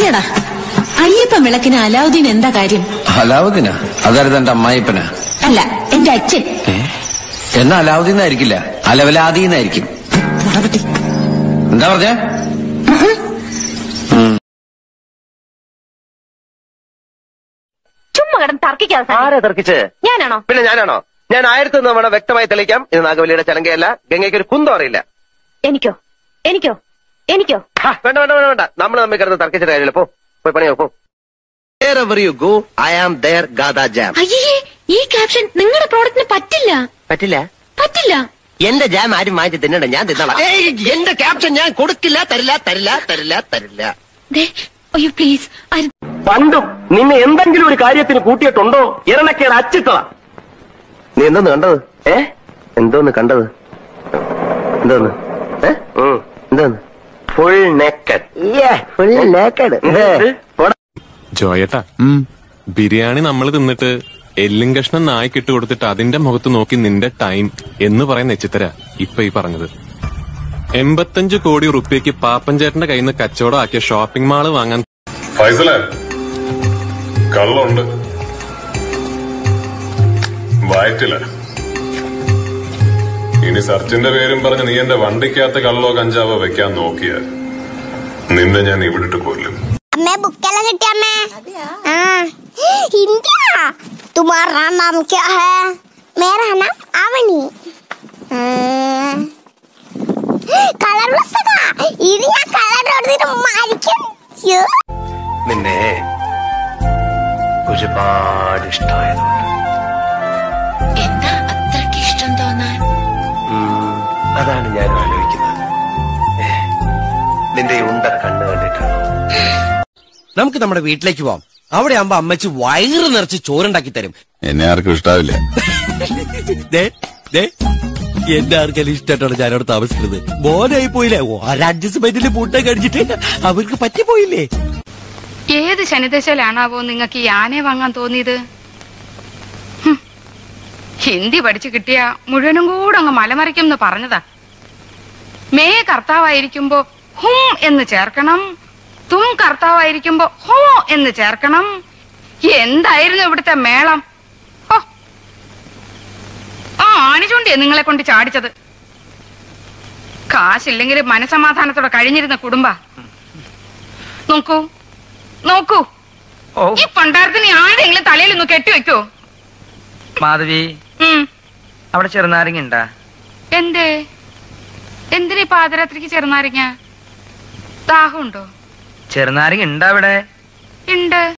പറയടാ അയ്യപ്പൻ വിളക്കിന് അലാവുദ്ദീൻ എന്താ കാര്യം അലാവുദ്ദീനാ അതായത് എന്റെ അമ്മായിപ്പനാ അല്ല എന്റെ അച്ഛൻ ഏ? എന്നാ അലാവുദ്ദീനായിരിക്കില്ല അലവലാദീന്നായിരിക്കും മുടപട്ടി എന്താ പറഞ്ഞേ ചുമ്മാ കിടന്ന് തർക്കിക്കാതെ സാർ. ആരാ തർക്കിച്ച് ഞാനാണോ പിന്നെ ഞാനാണോ ഞാൻ ആയിരത്തി ഒന്ന് തവണ വ്യക്തമായി തെളിയിക്കാം ഇത് നാഗവല്ലിയുടെ ചലങ്കയല്ല ഗംഗയ്ക്ക് ഒരു കുന്തം അറിയില്ല എനിക്കോ എനിക്കോ എനിക്കോ ഹാ, വേണ്ട വേണ്ട വേണ്ട വേണ്ട നമ്മൾ തമ്മിൽ കിടന്ന് തർക്കിച്ചിട്ട് കാര്യമില്ല പോ പോയി പണിയോ പോ Wherever you go, I am there, Gada Jam. അയ്യേ ഈ ക്യാപ്ഷൻ നിങ്ങളുടെ പ്രോഡക്റ്റിന് പറ്റില്ല പറ്റില്ല പറ്റില്ല എന്റെ ജാം ആരും വാങ്ങിച്ച് തിന്നണ്ട ഞാൻ തിന്നോളാം ഏയ്, എന്റെ ക്യാപ്ഷൻ ഞാൻ കൊടുക്കില്ല തരില്ല തരില്ല തരില്ല തരില്ല ദേ, അയ്യോ പ്ലീസ് അരു- പണ്ടും നിന്നെ എന്തെങ്കിലും ഒരു കാര്യത്തിന് കൂട്ടിയിട്ടുണ്ടോ ഇരണക്കേട് അച്ചിട്ടതാ നീ എന്തോന്ന് കണ്ടത് ഏ എന്തോന്ന് കണ്ടത് എന്തോന്ന് ഏ ഉം, എന്തോന്ന് ഫുൾ നേക്കഡ് ഫുൾ നേക്കഡ് ജോയേട്ടാ ബിരിയാണി നമ്മൾ തിന്നിട്ട് എല്ലും കഷ്ണം നായ്ക്കിട്ട് കൊടുത്തിട്ട് അതിന്റെ മുഖത്ത് നോക്കി നിന്റെ ടൈം എന്ന് പറയുന്ന എച്ചിത്തര ഇപ്പൊ ഈ പറഞ്ഞത് എൺപത്തഞ്ച് കോടി റുപ്യക്ക് പാപ്പൻചേട്ടന്റെ കയ്യിൽ നിന്ന് കച്ചവടം ആക്കിയ ഷോപ്പിംഗ് മാള് വാങ്ങാൻ ഫൈസലെ കള്ളുണ്ട് വയറ്റില്ല ഇനി സർച്ചിന്റെ പേരും പറഞ്ഞ് നീ എന്റെ വണ്ടിക്കകത്ത് കള്ളോ കഞ്ചാവോ വെക്കാൻ നോക്കിയ നിന്നെ ഞാൻ ഇവിടിട്ട് കൊല്ലും अम्मे बुक्केला किट्टी अम्मे हाँ इंडिया तुम्हारा नाम क्या है मेरा नाम आवनी കളർ പുസ്തക ഇത് ഞാൻ കളർ കൊടുത്തിട്ട് മരിക്കും യ്യോ. നിന്നെ ഒരുപാട് ഇഷ്ടമായതുകൊണ്ട് എന്താ അത്രയ്ക്ക് ഇഷ്ടം തോന്നാൻ ഉം, അതാണ് ഞാൻ ആലോചിക്കുന്നത് ഏ, നിന്റെ ഈ ഉണ്ട കണ്ണ് കണ്ടിട്ടാണോ നമുക്ക് നമ്മുടെ വീട്ടിലേക്ക് പോവാം അവിടെ ആകുമ്പോ അമ്മച്ചി വയറ് നിറച്ച് ചോറുണ്ടാക്കി തരും എന്നെ ആർക്കും ഇഷ്ടാവില്ല ദേ, ദേ, എന്റെ ആർക്കെല്ലാം ഇഷ്ടമായിട്ടാണ് ഞാനവിടെ താമസിക്കുന്നത് മോനായി പോയില്ലേ ഒരഡ്ജസ്റ്റ്മെന്റിൽ പൂട്ട കഴിച്ചിട്ട് അവർക്ക് പറ്റിപ്പോയില്ലേ ഏത് ശനിദശയിലാണാവോ നിങ്ങൾക്ക് ഈ ആനയെ വാങ്ങാൻ തോന്നിയത് ഹും. ഹിന്ദി പഠിച്ചു കിട്ടിയ മുഴുവനും കൂടെ അങ്ങ് മലമറിക്കും എന്ന് പറഞ്ഞതാ മേ കർത്താവായിരിക്കുമ്പോ ഹും എന്ന് ചേർക്കണം തും കർത്താവായിരിക്കുമ്പോ ഹോ എന്ന് ചേർക്കണം എന്തായിരുന്നു ഇവിടുത്തെ മേളം ഹോ. ആ ആണിചൂണ്ടിയെ നിങ്ങളെ കൊണ്ട് ചാടിച്ചത് കാശില്ലെങ്കിൽ മനസമാധാനത്തോടെ കഴിഞ്ഞിരുന്ന കുടുംബ നോക്കൂ നോക്കൂ ഈ പണ്ടാരത്തിന് ആരെങ്കിലും തലയിൽ ഒന്ന് കെട്ടിവെക്കോ മാധവി ഉം അവിടെ ചെറുനാരങ്ങ ഉണ്ടാ എന്തേ എന്തിനാ ഈ പാതിരാത്രിക്ക് ചെറുനാരങ്ങ ദാഹമുണ്ടോ ചെറുനാരങ്ങ ഉണ്ടാ അവിടെ ഉണ്ട്